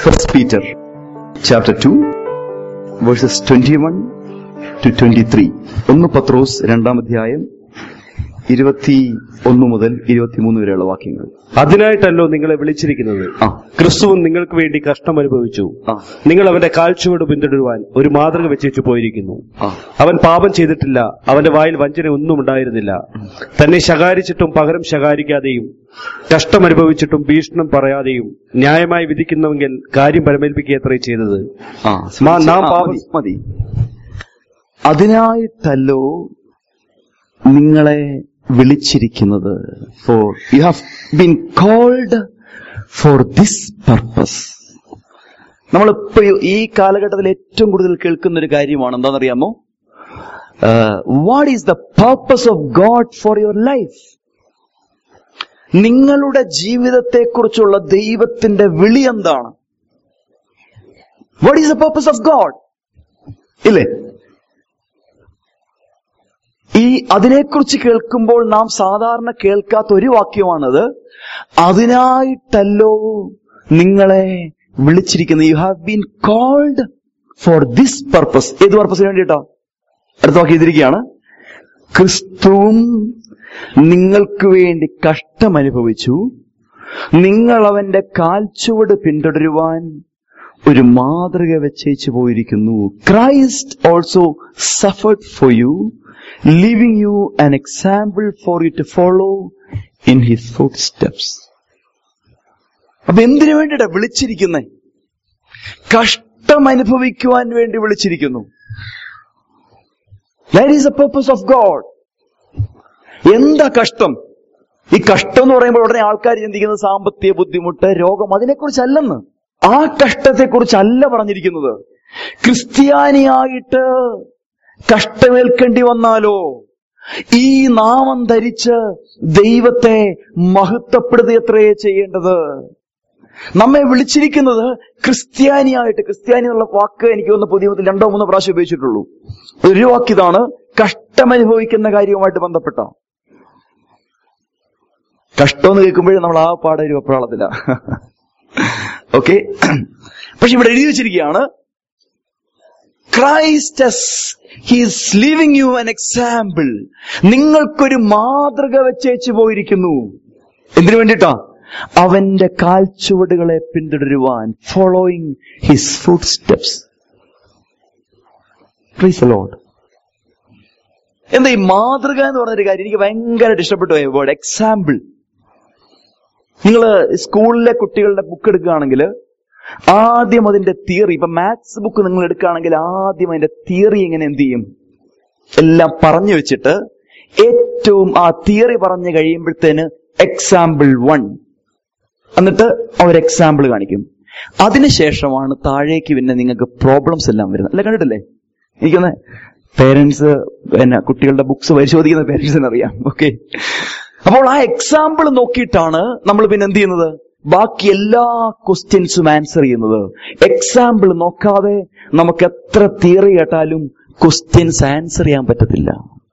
First Peter chapter 2 verses 21 to 23 ഒന്ന് പത്രോസ് രണ്ടാം അധ്യായം ഇരുപത്തി ഒന്ന് മുതൽ ഇരുപത്തിമൂന്ന് വരെയുള്ള വാക്യങ്ങൾ അതിനായിട്ടല്ലോ നിങ്ങളെ വിളിച്ചിരിക്കുന്നത് ആ ക്രിസ്തുവും നിങ്ങൾക്ക് വേണ്ടി കഷ്ടം അനുഭവിച്ചു ആ നിങ്ങൾ അവന്റെ കാഴ്ചയോട് പിന്തുടരുവാൻ ഒരു മാതൃക വെച്ചു പോയിരിക്കുന്നു ആ അവൻ പാപം ചെയ്തിട്ടില്ല അവന്റെ വായിൽ വഞ്ചന ഒന്നും ഉണ്ടായിരുന്നില്ല തന്നെ ശകാരിച്ചിട്ടും പകരം ശകാരിക്കാതെയും കഷ്ടം അനുഭവിച്ചിട്ടും ഭീഷണം പറയാതെയും ന്യായമായി വിധിക്കുന്നുവെങ്കിൽ കാര്യം പരമേൽപ്പിക്കുക ചെയ്തത് ആ മാ- നാം ആ, പാപം- മതി, മതി അതിനായിട്ടല്ലോ നിങ്ങളെ വിളിച്ചിരിക്കുന്നത് for you have been called for this purpose നമ്മളിപ്പോ ഈ കാലഘട്ടത്തിൽ ഏറ്റവും കൂടുതൽ കേൾക്കുന്ന ഒരു കാര്യമാണ് എന്താണെന്നറിയാമോ what is the purpose of God for your life നിങ്ങളുടെ ജീവിതത്തെക്കുറിച്ചുള്ള ദൈവത്തിന്റെ വിളി എന്താണ് what is the purpose of God ഇല്ലേ ഈ അതിനെക്കുറിച്ച് കേൾക്കുമ്പോൾ നാം സാധാരണ കേൾക്കാത്ത ഒരു വാക്യമാണത് അതിനായിട്ടല്ലോ നിങ്ങളെ വിളിച്ചിരിക്കുന്നത് you have been called for this purpose ഏത് പർപ്പസിന് വേണ്ടിയിട്ടാ അടുത്ത വാക്യം എഴുതിയിരിക്കുകയാണ് ക്രിസ്തുവും നിങ്ങൾക്ക് വേണ്ടി കഷ്ടം അനുഭവിച്ചു നിങ്ങൾ അവന്റെ കാൽച്ചുവട് പിന്തുടരുവാൻ ഒരു മാതൃക വെച്ചേച്ചു പോയിരിക്കുന്നു Christ also suffered for you living you an example for you to follow in his footsteps അപ്പൊ എന്തിനു വേണ്ടിയിട്ടാ വിളിച്ചിരിക്കുന്നേ കഷ്ടം അനുഭവിക്കുവാൻ വേണ്ടി വിളിച്ചിരിക്കുന്നു that is the purpose of God എന്താ കഷ്ടം ഈ കഷ്ടം എന്ന് പറയുമ്പോൾ ഉടനെ ആൾക്കാർ ചിന്തിക്കുന്നത് സാമ്പത്തിക ബുദ്ധിമുട്ട് രോഗം അതിനെക്കുറിച്ചല്ലെന്ന് ആ കഷ്ടത്തെക്കുറിച്ചല്ല പറഞ്ഞിരിക്കുന്നത് ക്രിസ്ത്യാനിയായിട്ട് കഷ്ടമേൽക്കേണ്ടി വന്നാലോ ഈ നാമം ധരിച്ച് ദൈവത്തെ മഹത്വപ്പെടുത്തുകയത്രേ ചെയ്യേണ്ടത് നമ്മെ വിളിച്ചിരിക്കുന്നത് ക്രിസ്ത്യാനിയായിട്ട് ക്രിസ്ത്യാനി എന്നുള്ള വാക്ക് എനിക്ക് ഒന്ന് പുതിയ മുതൽ രണ്ടോ മൂന്നോ പ്രാവശ്യം ഉപയോഗിച്ചിട്ടുള്ളൂ ഒരു വാക്കിതാണ് കഷ്ടമനുഭവിക്കുന്ന കാര്യവുമായിട്ട് ബന്ധപ്പെട്ട കഷ്ടം എന്ന് കേൾക്കുമ്പോഴേ നമ്മൾ ആ പാടെ ഒരു വെപ്രാളത്തില്ല ഓക്കെ പക്ഷെ ഇവിടെ എഴുതി വെച്ചിരിക്കുകയാണ് Christ he's living you an example നിങ്ങൾക്കൊരു മാതൃക വെച്ചേച്ചു പോയിരിക്കുന്നു എന്തിനു വേണ്ടിയിട്ടാ അവന്റെ കാൽച്ചുവടുകളെ പിന്തുടരുവാൻ following his footsteps please Lord എന്താ ഈ മാതൃക എന്ന് പറഞ്ഞൊരു കാര്യം എനിക്ക് ഭയങ്കരമായിട്ട് ഇഷ്ടപ്പെട്ടു പോയ വേർഡ് എക്സാമ്പിൾ നിങ്ങൾ സ്കൂളിലെ കുട്ടികളുടെ ബുക്ക് എടുക്കുകയാണെങ്കിൽ ആദ്യം അതിന്റെ തിയറി ഇപ്പൊ മാത്സ് ബുക്ക് നിങ്ങൾ എടുക്കുകയാണെങ്കിൽ ആദ്യം അതിന്റെ തിയറി എങ്ങനെ എന്ത് ചെയ്യും എല്ലാം പറഞ്ഞു വെച്ചിട്ട് ഏറ്റവും ആ തിയറി പറഞ്ഞു കഴിയുമ്പോഴത്തേന് എക്സാമ്പിൾ വൺ എന്നിട്ട് അവർ എക്സാമ്പിൾ കാണിക്കും അതിനുശേഷമാണ് താഴേക്ക് പിന്നെ നിങ്ങൾക്ക് പ്രോബ്ലംസ് എല്ലാം വരുന്നത് അല്ല കണ്ടിട്ടില്ലേ എനിക്കൊന്ന് പേരൻസ് പിന്നെ കുട്ടികളുടെ ബുക്സ് പരിശോധിക്കുന്ന പേരൻസിന് അറിയാം ഓക്കെ അപ്പോൾ ആ എക്സാമ്പിൾ നോക്കിയിട്ടാണ് നമ്മൾ പിന്നെ എന്ത് ചെയ്യുന്നത് ബാക്കി എല്ലാ ക്വസ്റ്റ്യൻസും ആൻസർ ചെയ്യുന്നത് എക്സാമ്പിൾ നോക്കാതെ നമുക്ക് എത്ര തിയറി കേട്ടാലും ക്വസ്റ്റ്യൻസ് ആൻസർ ചെയ്യാൻ പറ്റത്തില്ല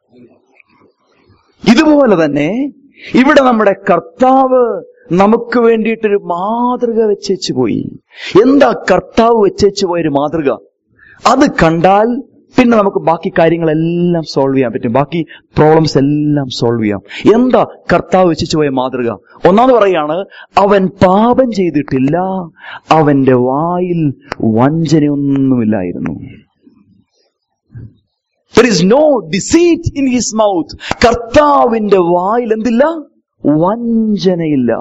ഇതുപോലെ തന്നെ ഇവിടെ നമ്മുടെ കർത്താവ് നമുക്ക് വേണ്ടിയിട്ടൊരു മാതൃക വെച്ചേച്ചു പോയി എന്താ കർത്താവ് വെച്ചേച്ചു പോയൊരു മാതൃക അത് കണ്ടാൽ പിന്നെ നമുക്ക് ബാക്കി കാര്യങ്ങളെല്ലാം സോൾവ് ചെയ്യാൻ പറ്റും ബാക്കി പ്രോബ്ലംസ് എല്ലാം സോൾവ് ചെയ്യാം എന്താ കർത്താവ് വെച്ചു പോയ മാതൃക ഒന്നാമത് പറയാണ് അവൻ പാപം ചെയ്തിട്ടില്ല അവന്റെ വായിൽ വഞ്ചനയൊന്നുമില്ലായിരുന്നു There is no deceit in his mouth. കർത്താവിന്റെ വായിൽ എന്തില്ല വഞ്ചനയില്ല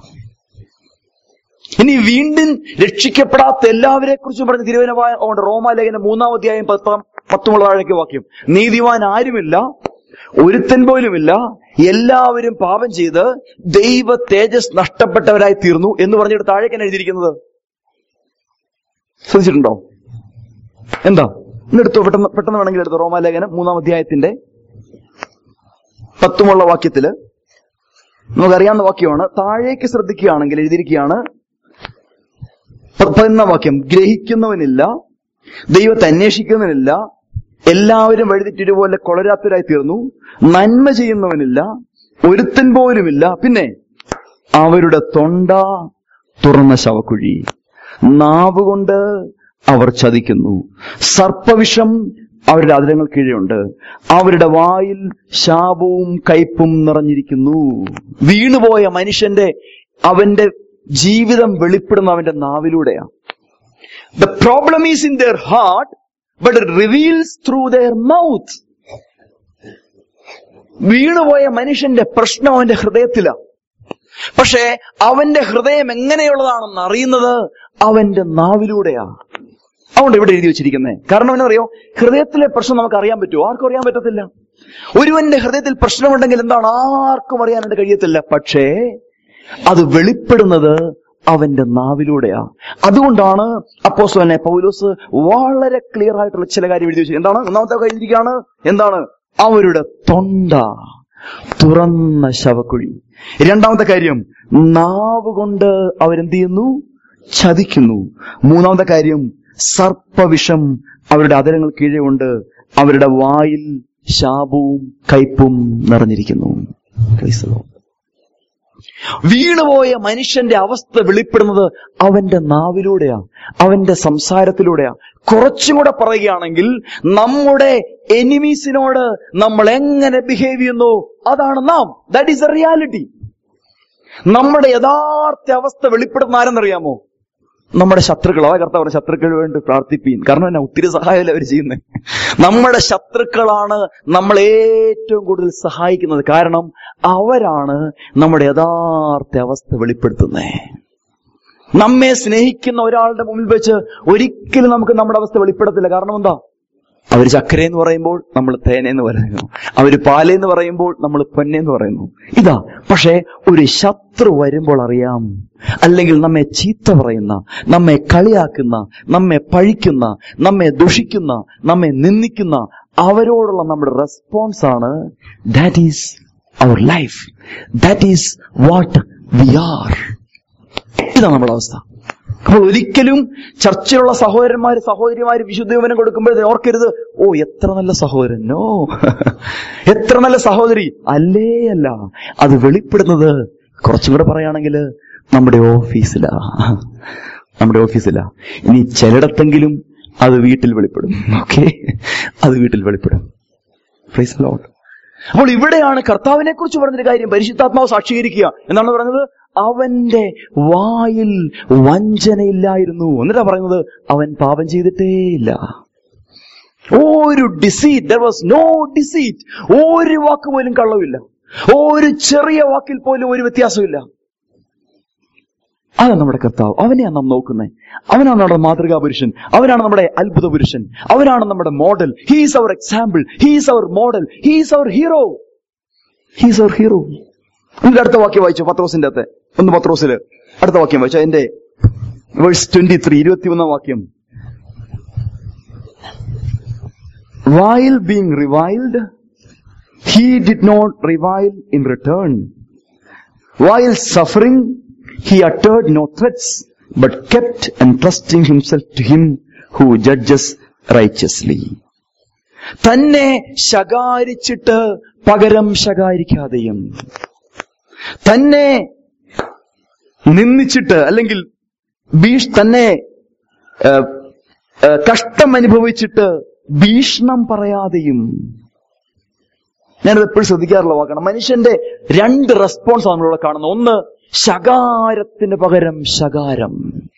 ഇനി വീണ്ടും രക്ഷിക്കപ്പെടാത്ത എല്ലാവരെ കുറിച്ചും പറഞ്ഞ് തിരുവനന്തപുരം റോമാലേഖന മൂന്നാം അധ്യായം പത്താം പത്തുമുള്ള താഴേക്ക് വാക്യം നീതിവാൻ ആരുമില്ല ഒരുത്തൻ പോലുമില്ല എല്ലാവരും പാപം ചെയ്ത് ദൈവ തേജസ് നഷ്ടപ്പെട്ടവരായി തീർന്നു എന്ന് പറഞ്ഞിട്ട് താഴേക്കാണ് എഴുതിയിരിക്കുന്നത് ശ്രദ്ധിച്ചിട്ടുണ്ടോ എന്താ ഇന്നെടുത്തു പെട്ടെന്ന് പെട്ടെന്ന് വേണമെങ്കിൽ എടുത്തു റോമാലേഖനം മൂന്നാം അധ്യായത്തിന്റെ പത്തുമുള്ള വാക്യത്തില് നമുക്കറിയാവുന്ന വാക്യമാണ് താഴേക്ക് ശ്രദ്ധിക്കുകയാണെങ്കിൽ എഴുതിയിരിക്കുകയാണ് പ- പതിനൊന്നാം വാക്യം ഗ്രഹിക്കുന്നവനില്ല ദൈവത്തെ അന്വേഷിക്കുന്നവനില്ല എല്ലാവരും വഴുതിട്ടിരുപോലെ കൊളരാത്തവരായി തീർന്നു നന്മ ചെയ്യുന്നവനില്ല ഒരുത്തൻ പോലുമില്ല പിന്നെ അവരുടെ തൊണ്ട തുറന്ന ശവക്കുഴി നാവ് കൊണ്ട് അവർ ചതിക്കുന്നു സർപ്പവിഷം അവരുടെ അതിരങ്ങൾ കീഴെയുണ്ട് അവരുടെ വായിൽ ശാപവും കയ്പും നിറഞ്ഞിരിക്കുന്നു വീണുപോയ മനുഷ്യന്റെ അവന്റെ ജീവിതം വെളിപ്പെടുന്ന അവന്റെ നാവിലൂടെയാണ് the problem is in their heart but it reveals through their mouth വീണുപോയ മനുഷ്യന്റെ പ്രശ്നം അവന്റെ ഹൃദയത്തിലാണ് പക്ഷേ അവന്റെ ഹൃദയം എങ്ങനെയുള്ളതാണെന്ന് അറിയുന്നത് അവന്റെ നാവിലൂടെയാ അതുകൊണ്ട് ഇവിടെ എഴുതി വെച്ചിരിക്കുന്നത് കാരണം എന്നറിയോ ഹൃദയത്തിലെ പ്രശ്നം നമുക്ക് അറിയാൻ പറ്റുമോ ആർക്കും അറിയാൻ പറ്റത്തില്ല ഒരുവന്റെ ഹൃദയത്തിൽ പ്രശ്നമുണ്ടെങ്കിൽ എന്താണ് ആർക്കും അറിയാനായിട്ട് കഴിയത്തില്ല പക്ഷേ അത് വെളിപ്പെടുന്നത് അവന്റെ നാവിലൂടെയാ അതുകൊണ്ടാണ് അപ്പോസ്തലനെ പൗലോസ് വളരെ ക്ലിയർ ആയിട്ടുള്ള ചില കാര്യം എഴുതി വെച്ചത് എന്താണ് ഒന്നാമത്തെ കഴിഞ്ഞിരിക്കുകയാണ് എന്താണ് അവരുടെ തൊണ്ട തുറന്ന ശവക്കുഴി രണ്ടാമത്തെ കാര്യം നാവ് കൊണ്ട് അവരെന്ത് ചെയ്യുന്നു ചതിക്കുന്നു മൂന്നാമത്തെ കാര്യം സർപ്പവിഷം അവരുടെ അതരങ്ങൾ കീഴെ ഉണ്ട് അവരുടെ വായിൽ ശാപവും കയ്പും നിറഞ്ഞിരിക്കുന്നു Praise the Lord. വീണുപോയ മനുഷ്യന്റെ അവസ്ഥ വെളിപ്പെടുന്നത് അവന്റെ നാവിലൂടെയാ അവന്റെ സംസാരത്തിലൂടെയാ കുറച്ചും കൂടെ പറയുകയാണെങ്കിൽ നമ്മുടെ എനിമീസിനോട് നമ്മൾ എങ്ങനെ ബിഹേവ് ചെയ്യുന്നു അതാണ് നാം ദാറ്റ് ഈസ് എ റിയാലിറ്റി നമ്മുടെ യഥാർത്ഥ അവസ്ഥ വെളിപ്പെടുന്ന ആരെന്നറിയാമോ നമ്മുടെ ശത്രുക്കളോ കർത്താവ് ശത്രുക്കൾ വേണ്ടി പ്രാർത്ഥിപ്പീൻ കാരണം എന്നാ ഒത്തിരി സഹായമല്ല അവർ ചെയ്യുന്നത് നമ്മുടെ ശത്രുക്കളാണ് നമ്മൾ ഏറ്റവും കൂടുതൽ സഹായിക്കുന്നത് കാരണം അവരാണ് നമ്മുടെ യഥാർത്ഥ അവസ്ഥ വെളിപ്പെടുത്തുന്നത് നമ്മെ സ്നേഹിക്കുന്ന ഒരാളുടെ മുമ്പിൽ വെച്ച് ഒരിക്കലും നമുക്ക് നമ്മുടെ അവസ്ഥ വെളിപ്പെടത്തില്ല കാരണം എന്താ അവർ ചക്കര എന്ന് പറയുമ്പോൾ നമ്മൾ തേന എന്ന് പറയുന്നു അവർ പാല എന്ന് പറയുമ്പോൾ നമ്മൾ പൊന്നെ എന്ന് പറയുന്നു ഇതാ പക്ഷേ ഒരു ശത്രു വരുമ്പോൾ അറിയാം അല്ലെങ്കിൽ നമ്മെ ചീത്ത പറയുന്ന നമ്മെ കളിയാക്കുന്ന നമ്മെ പഴിക്കുന്ന നമ്മെ ദുഷിക്കുന്ന നമ്മെ നിന്ദിക്കുന്ന അവരോടുള്ള നമ്മുടെ റെസ്പോൺസ് ആണ് that is our life that is what we are ഇതാണ് നമ്മുടെ അവസ്ഥ അപ്പോൾ ഒരിക്കലും ചർച്ചയിലുള്ള സഹോദരന്മാര് സഹോദരിമാര് വിശുദ്ധീവനം കൊടുക്കുമ്പോഴേ ഓർക്കരുത് ഓ എത്ര നല്ല സഹോദരൻ നോ എത്ര നല്ല സഹോദരി അല്ലേ അല്ല അത് വെളിപ്പെടുന്നത് കുറച്ചും കൂടെ പറയുകയാണെങ്കിൽ നമ്മുടെ ഓഫീസിലാ നമ്മുടെ ഓഫീസിലാ ഇനി ചിലയിടത്തെങ്കിലും അത് വീട്ടിൽ വെളിപ്പെടും ഓക്കെ അത് വീട്ടിൽ വെളിപ്പെടും Praise the Lord. അപ്പോൾ ഇവിടെയാണ് കർത്താവിനെ കുറിച്ച് പറഞ്ഞൊരു കാര്യം പരിശുദ്ധാത്മാവ് സാക്ഷീകരിക്കുക എന്നാണ് പറഞ്ഞത് അവന്റെ വായിൽ വഞ്ചനയില്ലായിരുന്നു എന്നിട്ടാ പറയുന്നത് അവൻ പാപം ചെയ്തിട്ടേ ഇല്ല ഒരു deceit there was no deceit ഒരു വാക്ക് പോലും കള്ളവില്ല ഒരു ചെറിയ വാക്കിൽ പോലും ഒരു വ്യത്യാസമില്ല അതാണ് നമ്മുടെ കർത്താവ് അവനെയാണ് നാം നോക്കുന്നത് അവനാണ് നമ്മുടെ മാതൃകാ പുരുഷൻ അവനാണ് നമ്മുടെ അത്ഭുത പുരുഷൻ അവനാണ് നമ്മുടെ model he's our example he's our model he's our hero he's our hero എന്നിട്ട് അടുത്ത വാക്യം വായിച്ചു പത്രോസിന്റെ അകത്തെ ഒന്ന് പത്രോസില് അടുത്ത വാക്യം വായിച്ചു അതിന്റെ വേഴ്സ് ട്വന്റി ത്രീ ഇരുപത്തിയൊന്നാം വാക്യം while being reviled, he did not revile in return. While suffering, he uttered no threats, but kept entrusting himself to him who judges righteously. തന്നെ ശകാരിച്ചിട്ട് പകരം ശകാരിക്കാതെയും തന്നെ നിന്ദിച്ചിട്ട് അല്ലെങ്കിൽ ഭീഷ് തന്നെ ആ, ആ, കഷ്ടം അനുഭവിച്ചിട്ട് ഭീഷണം പറയാതെയും ഞാനത് എപ്പോഴും ശ്രദ്ധിക്കാറുള്ള വാക്കാണ് മനുഷ്യന്റെ രണ്ട് റെസ്പോൺസ് നമ്മളിവിടെ കാണുന്നത് ഒന്ന് ശകാരത്തിന് പകരം ശകാരം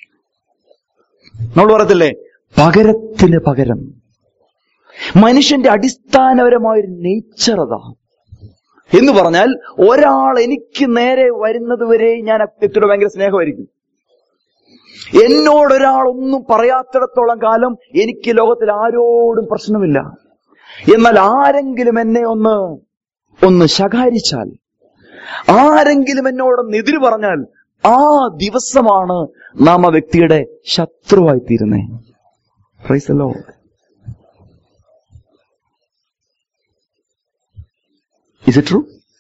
നമ്മൾ പറയത്തില്ലേ പകരത്തിന് പകരം മനുഷ്യന്റെ അടിസ്ഥാനപരമായ ഒരു നേച്ചർ അതാ എന്ന് പറഞ്ഞാൽ ഒരാൾ എനിക്ക് നേരെ വരുന്നത് വരെ ഞാൻ ആ വ്യക്തിയോട് ഭയങ്കര സ്നേഹമായിരിക്കും എന്നോട് ഒരാൾ ഒന്നും പറയാത്തിടത്തോളം കാലം എനിക്ക് ലോകത്തിൽ ആരോടും പ്രശ്നമില്ല എന്നാൽ ആരെങ്കിലും എന്നെ ഒന്ന് ഒന്ന് ശകാരിച്ചാൽ ആരെങ്കിലും എന്നോടൊന്ന് എതിര് പറഞ്ഞാൽ ആ ദിവസമാണ് നാം ആ വ്യക്തിയുടെ ശത്രുവായി തീരുന്നേ praise Lord is it true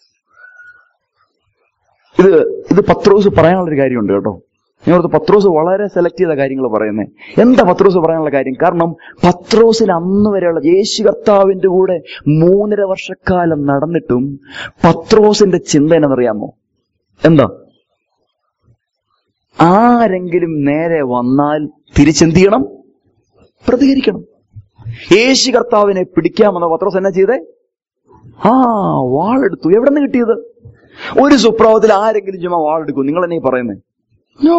ഇത് ഇത് പത്രോസ് പറയാനുള്ളൊരു കാര്യമുണ്ട് കേട്ടോ ഞങ്ങൾക്ക് പത്രോസ് വളരെ സെലക്ട് ചെയ്ത കാര്യങ്ങൾ പറയുന്നത് എന്താ പത്രോസ് പറയാനുള്ള കാര്യം കാരണം പത്രോസിൽ അന്ന് വരെയുള്ള യേശു കർത്താവിന്റെ കൂടെ മൂന്നര വർഷക്കാലം നടന്നിട്ടും പത്രോസിന്റെ ചിന്ത എന്നറിയാമോ എന്താ ആരെങ്കിലും നേരെ വന്നാൽ തിരിച്ചെന്ത് ചെയ്യണം പ്രതികരിക്കണം യേശു കർത്താവിനെ പിടിക്കാമെന്ന പത്രോസ് എന്നാ ചെയ്തേ ആ വാളെടുത്തു എവിടെ നിന്ന് കിട്ടിയത് ഒരു സുപ്രഭാതത്തിൽ ആരെങ്കിലും ചുമ്മാ വാളെടുക്കും നിങ്ങൾ എന്നെ പറയുന്നേ നോ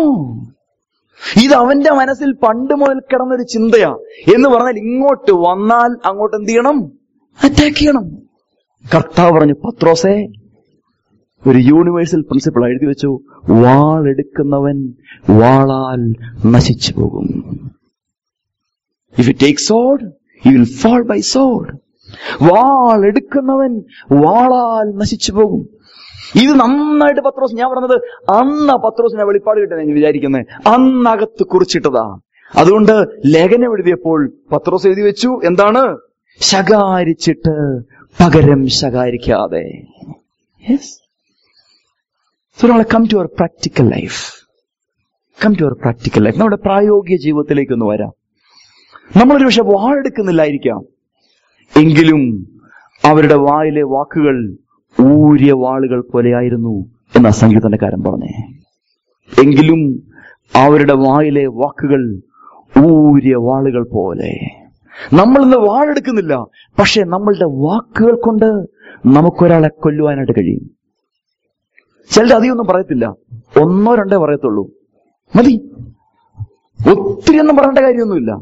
ഇത് അവന്റെ മനസ്സിൽ പണ്ട് മുതൽ കിടന്നൊരു ചിന്തയാ എന്ന് പറഞ്ഞാൽ ഇങ്ങോട്ട് വന്നാൽ അങ്ങോട്ട് എന്ത് ചെയ്യണം അറ്റാക്ക് ചെയ്യണം കർത്താവ് പറഞ്ഞു പത്രോസേ ഒരു യൂണിവേഴ്സൽ പ്രിൻസിപ്പിൾ എഴുതി വെച്ചു വാളെടുക്കുന്നവൻ വാളാൽ നശിച്ചു പോകും if it take sword you will fall by sword വാളെടുക്കുന്നവൻ വാളാൽ നശിച്ചു പോകും ഇത് നന്നായിട്ട് പത്രോസ് ഞാൻ പറഞ്ഞത് അന്ന് പത്രോസിനെ വെളിപ്പാട് കിട്ടാൻ ഞാൻ വിചാരിക്കുന്നത് അന്നകത്ത് കുറിച്ചിട്ടതാ അതുകൊണ്ട് ലേഖനം എഴുതിയപ്പോൾ പത്രോസ് എഴുതി വെച്ചു എന്താണ് ശകാരിച്ചിട്ട് പകരം ശകാരിക്കാതെ യെസ് സോ നമ്മളെ come to our practical life come to our practical life നമ്മുടെ പ്രായോഗിക ജീവിതത്തിലേക്ക് ഒന്ന് വരാം നമ്മളൊരു പക്ഷെ വാളെടുക്കുന്നില്ലായിരിക്കാം എങ്കിലും അവരുടെ വായിലെ വാക്കുകൾ ഊരിയ വാളുകൾ പോലെയായിരുന്നു എന്ന സംഗീതക്കാരൻ പറഞ്ഞേ എങ്കിലും അവരുടെ വായിലെ വാക്കുകൾ ഊരിയ വാളുകൾ പോലെ നമ്മൾ ഇന്ന് വാളെടുക്കുന്നില്ല പക്ഷെ നമ്മളുടെ വാക്കുകൾ കൊണ്ട് നമുക്കൊരാളെ കൊല്ലുവാനായിട്ട് കഴിയും ചിലർ അധികമൊന്നും പറയത്തില്ല ഒന്നോ രണ്ടേ പറയത്തുള്ളൂ മതി ഒത്തിരി ഒന്നും പറയേണ്ട കാര്യമൊന്നുമില്ല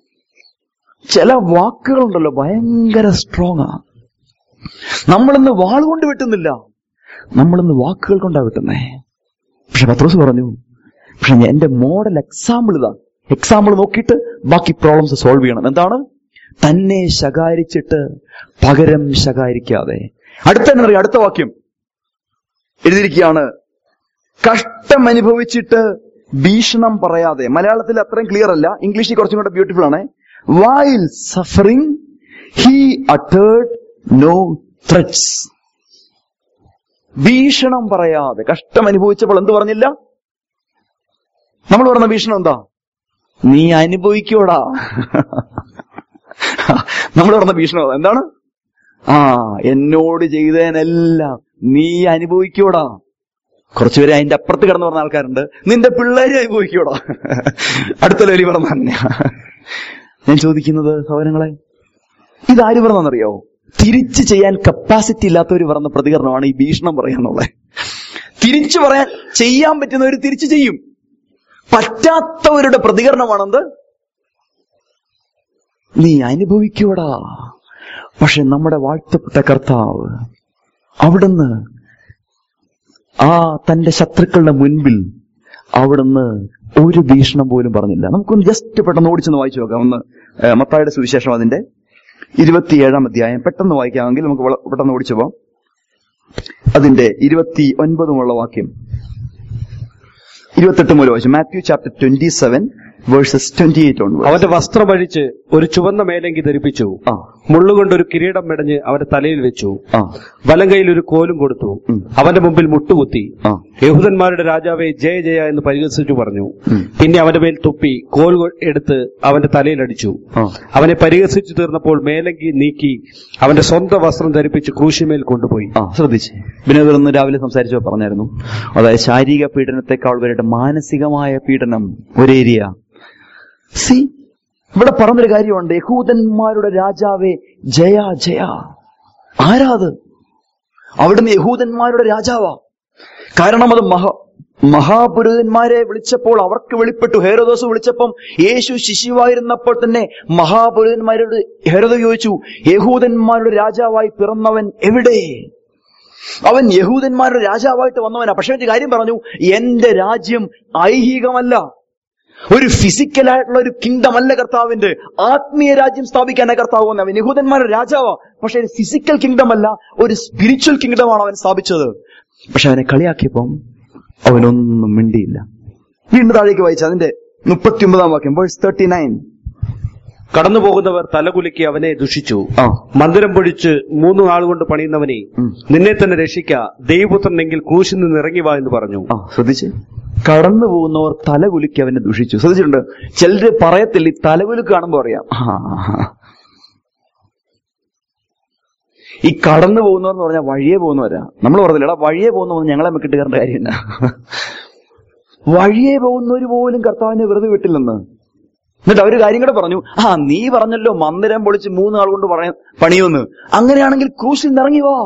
ചില വാക്കുകളുണ്ടല്ലോ ഭയങ്കര സ്ട്രോങ് ആ നമ്മളിന്ന് വാൾ കൊണ്ട് വെട്ടുന്നില്ല നമ്മളിന്ന് വാക്കുകൾ കൊണ്ടാ വെട്ടുന്നേ പക്ഷെ പത്രോസ് പറഞ്ഞു പക്ഷെ ഞാൻ- എന്റെ മോഡൽ എക്സാമ്പിൾ ഇതാ എക്സാമ്പിൾ നോക്കിയിട്ട് ബാക്കി പ്രോബ്ലംസ് സോൾവ് ചെയ്യണം എന്താണ് തന്നെ ശകാരിച്ചിട്ട് പകരം ശകാരിക്കാതെ അടുത്ത തന്നെ അറിയാം അടുത്ത വാക്യം എഴുതിയിരിക്കുകയാണ് കഷ്ടം അനുഭവിച്ചിട്ട് ഭീഷണം പറയാതെ മലയാളത്തിൽ അത്രയും ക്ലിയർ അല്ല ഇംഗ്ലീഷിൽ കുറച്ചും കൂടെ ബ്യൂട്ടിഫുൾ ആണ് while suffering he uttered no threats ഭീഷണം പറയാതെ കഷ്ടം അനുഭവിച്ചപ്പോൾ എന്ത് പറഞ്ഞില്ല നമ്മൾ പറഞ്ഞ ഭീഷണം എന്താ നീ അനുഭവിക്കോടാ നമ്മൾ പറഞ്ഞ ഭീഷണം അതാ. എന്താണ് ആ എന്നോട് ചെയ്തതിനെല്ലാം നീ അനുഭവിക്കോടാ കുറച്ചുപേര് അതിന്റെ അപ്പുറത്ത് കിടന്ന് പറഞ്ഞ ആൾക്കാരുണ്ട് നിന്റെ പിള്ളേരെ അനുഭവിക്കോടാ അടുത്ത ലേലി പറഞ്ഞ തന്നെ ഞാൻ ചോദിക്കുന്നത് സഹോദരങ്ങളെ ഇതാര് പറഞ്ഞറിയോ തിരിച്ചു ചെയ്യാൻ കപ്പാസിറ്റി ഇല്ലാത്തവർ പറഞ്ഞ പ്രതികരണമാണ് ഈ ഭീഷണം പറയാന്നുള്ളത് തിരിച്ചു പറയാൻ ചെയ്യാൻ പറ്റുന്നവർ തിരിച്ചു ചെയ്യും പറ്റാത്തവരുടെ പ്രതികരണമാണെന്ത് നീ അനുഭവിക്കൂടാ പക്ഷെ നമ്മുടെ വാഴ്ത്തപ്പെട്ട കർത്താവ് അവിടുന്ന് ആ തന്റെ ശത്രുക്കളുടെ മുൻപിൽ അവിടുന്ന് ഒരു ഭീഷണം പോലും പറഞ്ഞില്ല നമുക്കൊന്ന് ജസ്റ്റ് പെട്ടെന്ന് ഓടിച്ചൊന്ന് വായിച്ചു നോക്കാം ഒന്ന് ഏഹ്, മത്തായിയുടെ സുവിശേഷം അതിന്റെ ഇരുപത്തിയേഴാം അധ്യായം പെട്ടെന്ന് വായിക്കാമെങ്കിൽ നമുക്ക് വള- പെട്ടെന്ന് ഓടിച്ചു പോവാം അതിന്റെ ഇരുപത്തി ഒൻപതുമുള്ള വാക്യം ഇരുപത്തെട്ട് മുതൽ വായിച്ചു Matthew chapter twenty seven verses twenty eight on അവന്റെ വസ്ത്രം അഴിച്ച് ഒരു ചുവന്ന മേലങ്കി ധരിപ്പിച്ചു ആ മുള്ളുകൊണ്ട് ഒരു കിരീടം മെടഞ്ഞ് അവന്റെ തലയിൽ വെച്ചു ആ വലം കൈയിൽ ഒരു കോലും കൊടുത്തു ഉം. അവന്റെ മുമ്പിൽ മുട്ടുകുത്തി ആ യഹൂദന്മാരുടെ രാജാവെ ജയ ജയ എന്ന് പരിഹസിച്ചു പറഞ്ഞു ഉം. പിന്നെ അവന്റെ മേൽ തുപ്പി കോൽ കൊ- എടുത്ത് അവന്റെ തലയിൽ അടിച്ചു ആ അവനെ പരിഹസിച്ചു തീർന്നപ്പോൾ മേലങ്കി നീക്കി അവന്റെ സ്വന്തം വസ്ത്രം ധരിപ്പിച്ച് ക്രൂശിമേൽ കൊണ്ടുപോയി ആ ശ്രദ്ധിച്ച് വിനോദർ ഇന്ന് രാവിലെ സംസാരിച്ചോ പറഞ്ഞായിരുന്നു അതായത് ശാരീരിക പീഡനത്തെക്കാൾ വരുടെ മാനസികമായ പീഡനം ഒരു ഏരിയ സി ഇവിടെ പറഞ്ഞൊരു കാര്യമുണ്ട് യഹൂദന്മാരുടെ രാജാവേ ജയ ജയ ആരാത് അവിടുന്ന് യഹൂദന്മാരുടെ രാജാവാ കാരണം അത് മഹ മഹാപുരുഷന്മാരെ വിളിച്ചപ്പോൾ അവർക്ക് വെളിപ്പെട്ടു ഹേരോദോസ് വിളിച്ചപ്പം യേശു ശിശുവായിരുന്നപ്പോൾ തന്നെ മഹാപുരുഷന്മാരോട് ഹേരോദ ചോദിച്ചു യഹൂദന്മാരുടെ രാജാവായി പിറന്നവൻ എവിടെ അവൻ യഹൂദന്മാരുടെ രാജാവായിട്ട് വന്നവനാ പക്ഷെ ഒരു കാര്യം പറഞ്ഞു എന്റെ രാജ്യം ഐഹികമല്ല ഒരു ഫിസിക്കലായിട്ടുള്ള ഒരു കിങ്ഡം അല്ല കർത്താവിന്റെ ആത്മീയ രാജ്യം സ്ഥാപിക്കാനാണ് കർത്താവ് വന്നത് അവൻ യഹൂദന്മാരുടെ രാജാവാ പക്ഷെ ഒരു ഫിസിക്കൽ കിങ്ഡം അല്ല ഒരു സ്പിരിച്വൽ കിങ്ഡമാണ് അവൻ സ്ഥാപിച്ചത് പക്ഷെ അവനെ കളിയാക്കിയപ്പം അവനൊന്നും മിണ്ടിയില്ല വീണ്ടും താഴേക്ക് വായിച്ച അതിന്റെ മുപ്പത്തി ഒമ്പതാം വാക്യം വേഴ്സ് തേർട്ടി നയൻ കടന്നുപോകുന്നവർ തലകുലുക്കി അവനെ ദുഷിച്ചു ആ മന്ദിരം പൊഴിച്ച് മൂന്ന് നാൾ കൊണ്ട് പണിയുന്നവനെ ഉം. നിന്നെ തന്നെ രക്ഷിക്ക ദൈവപുത്രനെങ്കിൽ ക്രൂശിൽ നിന്ന് ഇറങ്ങി വാ എന്ന് പറഞ്ഞു ആ ശ്രദ്ധിച്ച് കടന്നു പോകുന്നവർ തലകുലുക്കി അവനെ ദുഷിച്ചു ശ്രദ്ധിച്ചിട്ടുണ്ട് ചിലര് പറയത്തില്ല ഈ തലകുലുക്ക് കാണുമ്പോ അറിയാം ആ. ഈ കടന്നു പോകുന്നവർ എന്ന് പറഞ്ഞാൽ വഴിയെ പോകുന്നവരാ നമ്മൾ പറഞ്ഞില്ല എടാ വഴിയെ പോകുന്നവർ ഞങ്ങളെ മെക്കിട്ട് കയറേണ്ട കാര്യമില്ല വഴിയെ പോകുന്നവര് പോലും കർത്താവിനെ വെറുതെ വിട്ടില്ലെന്ന് എന്നിട്ട് അവര് കാര്യം കൂടെ പറഞ്ഞു ആ നീ പറഞ്ഞല്ലോ മന്ദിരം പൊളിച്ച് മൂന്നാൾ കൊണ്ട് പറയ പണിയുമെന്ന് അങ്ങനെയാണെങ്കിൽ ക്രൂശിൽ നിന്ന് ഇറങ്ങി വാ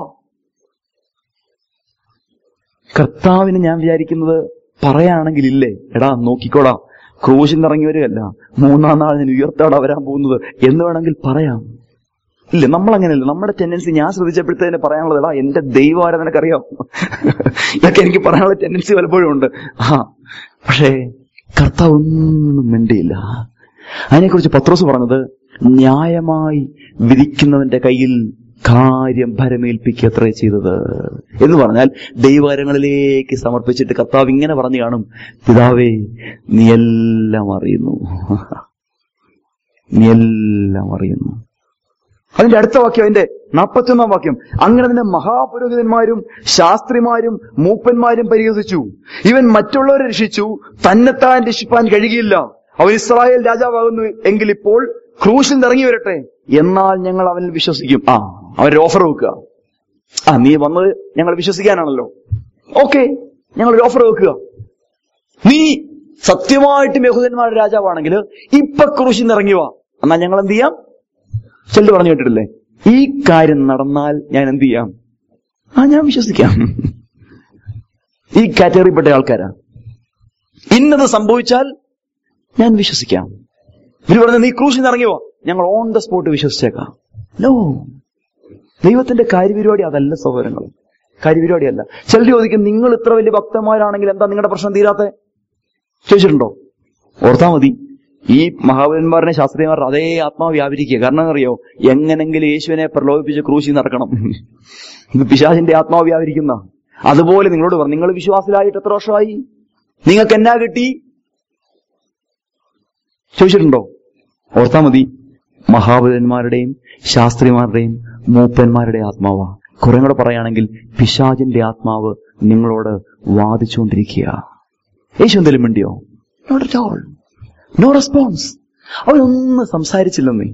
കർത്താവിന് ഞാൻ വിചാരിക്കുന്നത് പറയാണെങ്കിൽ ഇല്ലേ എടാ നോക്കിക്കോടാ ക്രൂശിൽ നിന്ന് ഇറങ്ങി വരികയല്ല മൂന്നാം നാൾ ഞാൻ ഉയർത്താടാ വരാൻ പോകുന്നത് എന്ന് വേണമെങ്കിൽ പറയാം ഇല്ല നമ്മൾ അങ്ങനെയല്ല നമ്മുടെ ടെൻഡൻസി ഞാൻ ശ്രദ്ധിച്ചപ്പോഴത്തേന് പറയാനുള്ളത് എടാ എന്റെ ദൈവം ആരാ നിനക്കറിയാം ഇതൊക്കെ എനിക്ക് പറയാനുള്ള ടെൻഡൻസി പലപ്പോഴും ഉണ്ട് ആ പക്ഷേ കർത്താവ് ഒന്നും മിണ്ടിയില്ല അതിനെക്കുറിച്ച് പത്രോസ് പറഞ്ഞത് ന്യായമായി വിധിക്കുന്നവന്റെ കയ്യിൽ കാര്യം ഭരമേൽപ്പിക്കത്രേ ചെയ്തത് എന്ന് പറഞ്ഞാൽ ദൈവകരങ്ങളിലേക്ക് സമർപ്പിച്ചിട്ട് കർത്താവ് ഇങ്ങനെ പറഞ്ഞു കാണും പിതാവേ നീ എല്ലാം അറിയുന്നു നീ എല്ലാം അറിയുന്നു അതിന്റെ അടുത്ത വാക്യം അതിന്റെ നാൽപ്പത്തിയൊന്നാം വാക്യം അങ്ങനെ തന്നെ മഹാപുരോഹിതന്മാരും ശാസ്ത്രിമാരും മൂപ്പന്മാരും പരിഹസിച്ചു ഇവൻ മറ്റുള്ളവരെ രക്ഷിച്ചു തന്നെത്താൻ രക്ഷിപ്പാൻ കഴിയുകയില്ല അവൻ ഇസ്രായേൽ രാജാവാകുന്നു എങ്കിൽ ഇപ്പോൾ ക്രൂശിൽ നിന്ന് ഇറങ്ങി വരട്ടെ എന്നാൽ ഞങ്ങൾ അവനിൽ വിശ്വസിക്കും ആ അവരൊരു ഓഫർ വെക്കുക ആ നീ വന്നത് ഞങ്ങൾ വിശ്വസിക്കാനാണല്ലോ ഓക്കെ ഞങ്ങൾ ഒരു ഓഫർ വെക്കുക നീ സത്യമായിട്ടും യഹൂദന്മാരുടെ രാജാവാണെങ്കിൽ ഇപ്പൊ ക്രൂശിൽ നിന്ന് ഇറങ്ങി വാ എന്നാൽ ഞങ്ങൾ എന്ത് ചെയ്യാം ചെല്ലു പറഞ്ഞു കേട്ടിട്ടില്ലേ ഈ കാര്യം നടന്നാൽ ഞാൻ എന്ത് ചെയ്യാം ആ ഞാൻ വിശ്വസിക്കാം ഈ കാറ്റഗറിപ്പെട്ട ആൾക്കാരാ ഇന്നത് സംഭവിച്ചാൽ ഞാൻ വിശ്വസിക്കാം ഇവര് പറഞ്ഞ നീ ക്രൂശിൽ നിന്ന് ഇറങ്ങിയോ ഞങ്ങൾ ഓൺ ദ സ്പോട്ട് വിശ്വസിച്ചേക്കാം നോ ദൈവത്തിന്റെ കാര്യപരിപാടി അതല്ല സഹോദരങ്ങൾ കാര്യപരിപാടിയല്ല ചിലർ ചോദിക്കും നിങ്ങൾ ഇത്ര വലിയ ഭക്തന്മാരാണെങ്കിൽ എന്താ നിങ്ങളുടെ പ്രശ്നം തീരാത്ത ചോദിച്ചിട്ടുണ്ടോ ഓർത്താ മതി ഈ മഹാവന്മാരുടെ ശാസ്ത്രീയമാരുടെ അതേ ആത്മാവ് വ്യാപരിക്കുക കാരണം അറിയോ എങ്ങനെങ്കിലും യേശുവിനെ പ്രലോഭിപ്പിച്ച് ക്രൂശി നടക്കണം ഇത് പിശാചിന്റെ ആത്മാവ് വ്യാപരിക്കുന്ന അതുപോലെ നിങ്ങളോട് പറഞ്ഞു നിങ്ങൾ വിശ്വാസിലായിട്ട് എത്ര വർഷമായി നിങ്ങൾക്ക് എന്നാ കിട്ടി ചോദിച്ചിട്ടുണ്ടോ ഓർത്താ മതി മഹാപുരന്മാരുടെയും ശാസ്ത്രിമാരുടെയും മൂപ്പന്മാരുടെ ആത്മാവ കുറെ കൂടെ പറയുകയാണെങ്കിൽ പിശാചിന്റെ ആത്മാവ് നിങ്ങളോട് വാദിച്ചുകൊണ്ടിരിക്കുക യേശു എന്തെങ്കിലും മിണ്ടിയോ not at all no response അവനൊന്നും സംസാരിച്ചില്ലെന്നേ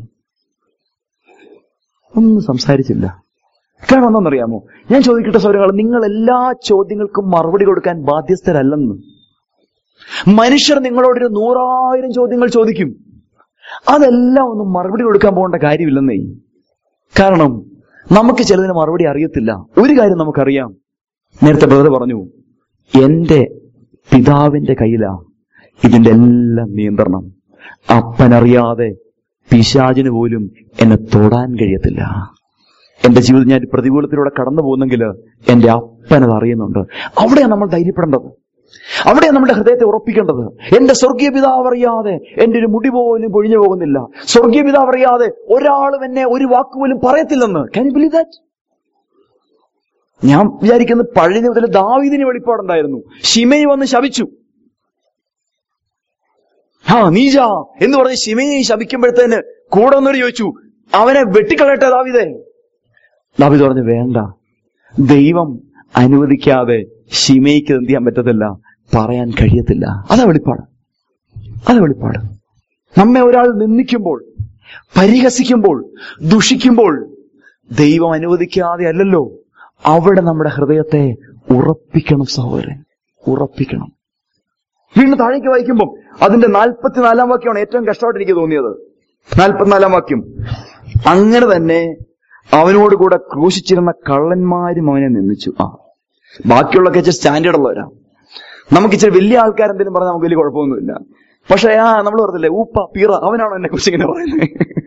ഒന്നും സംസാരിച്ചില്ല കാരണം എന്താണെന്നറിയാമോ ഞാൻ ചോദിക്കട്ടെ സൗരങ്ങൾ നിങ്ങൾ എല്ലാ ചോദ്യങ്ങൾക്കും മറുപടി കൊടുക്കാൻ ബാധ്യസ്ഥരല്ലെന്ന് മനുഷ്യർ നിങ്ങളോടൊരു നൂറായിരം ചോദ്യങ്ങൾ ചോദിക്കും അതെല്ലാം ഒന്നും മറുപടി കൊടുക്കാൻ പോകേണ്ട കാര്യമില്ലെന്നേ കാരണം നമുക്ക് ചിലതിന് മറുപടി അറിയത്തില്ല ഒരു കാര്യം നമുക്കറിയാം നേരത്തെ ബ്രദർ പറഞ്ഞു എന്റെ പിതാവിന്റെ കയ്യിലാ ഇതിന്റെ എല്ലാം നിയന്ത്രണം അപ്പനറിയാതെ പിശാചിന് പോലും എന്നെ തൊടാൻ കഴിയത്തില്ല എന്റെ ജീവിതം ഞാൻ പ്രതികൂലത്തിലൂടെ കടന്നു പോകുന്നെങ്കിൽ എന്റെ അപ്പനത് അറിയുന്നുണ്ട് അവിടെയാണ് നമ്മൾ ധൈര്യപ്പെടേണ്ടത് അവിടെയാണ് നമ്മുടെ ഹൃദയത്തെ ഉറപ്പിക്കേണ്ടത് എന്റെ സ്വർഗീയ പിതാവ് അറിയാതെ എന്റെ ഒരു മുടി പോലും പൊഴിഞ്ഞു പോകുന്നില്ല സ്വർഗീയ പിതാവ് അറിയാതെ ഒരാളും എന്നെ ഒരു വാക്കുപോലും പറയത്തില്ലെന്ന് ക്യാൻ യു ബിലീവ് ദാറ്റ് ഞാൻ വിചാരിക്കുന്നത് പഴയ നിയമത്തിലെ ദാവീദിന് വെളിപ്പാടുണ്ടായിരുന്നു ഷിമയി വന്ന് ശപിച്ചു ആ നീജ എന്ന് പറഞ്ഞ് ഷിമയെ ശപിക്കുമ്പോഴത്തേന് കൂടെ വന്നവര് ചോദിച്ചു അവനെ വെട്ടിക്കളയട്ടെ ദാവിദേ ദാവിദ് പറഞ്ഞു വേണ്ട ദൈവം അനുവദിക്കാതെ ഷിമയ്ക്ക് എന്ത് ചെയ്യാൻ പറ്റത്തില്ല പറയാൻ കഴിയത്തില്ല അതാ വെളിപ്പാട് അതാ വെളിപ്പാട് നമ്മെ ഒരാൾ നിന്ദിക്കുമ്പോൾ പരിഹസിക്കുമ്പോൾ ദുഷിക്കുമ്പോൾ ദൈവം അനുവദിക്കാതെ അല്ലല്ലോ അവിടെ നമ്മുടെ ഹൃദയത്തെ ഉറപ്പിക്കണം സഹോദരൻ ഉറപ്പിക്കണം വീണ്ടും താഴേക്ക് വായിക്കുമ്പോൾ അതിന്റെ നാൽപ്പത്തിനാലാം വാക്യമാണ് ഏറ്റവും കഷ്ടമായിട്ട് എനിക്ക് തോന്നിയത് നാൽപ്പത്തിനാലാം വാക്യം അങ്ങനെ തന്നെ അവനോട് കൂടെ ക്രൂശിച്ചിരുന്ന കള്ളന്മാരും അവനെ നിന്ദിച്ചു ആ ബാക്കിയുള്ളൊക്കെ ഇച്ചിരി സ്റ്റാൻഡേർഡ് ഉള്ളവരാ നമുക്ക് ഇച്ചിരി വലിയ ആൾക്കാരെന്തെങ്കിലും പറഞ്ഞാൽ നമുക്ക് വലിയ കുഴപ്പമൊന്നുമില്ല പക്ഷെ ആ നമ്മൾ പറഞ്ഞില്ലേ ഊപ്പ പീറ അവനാണോ എന്നെ കുറിച്ച് ഇങ്ങനെ പറയുന്നത്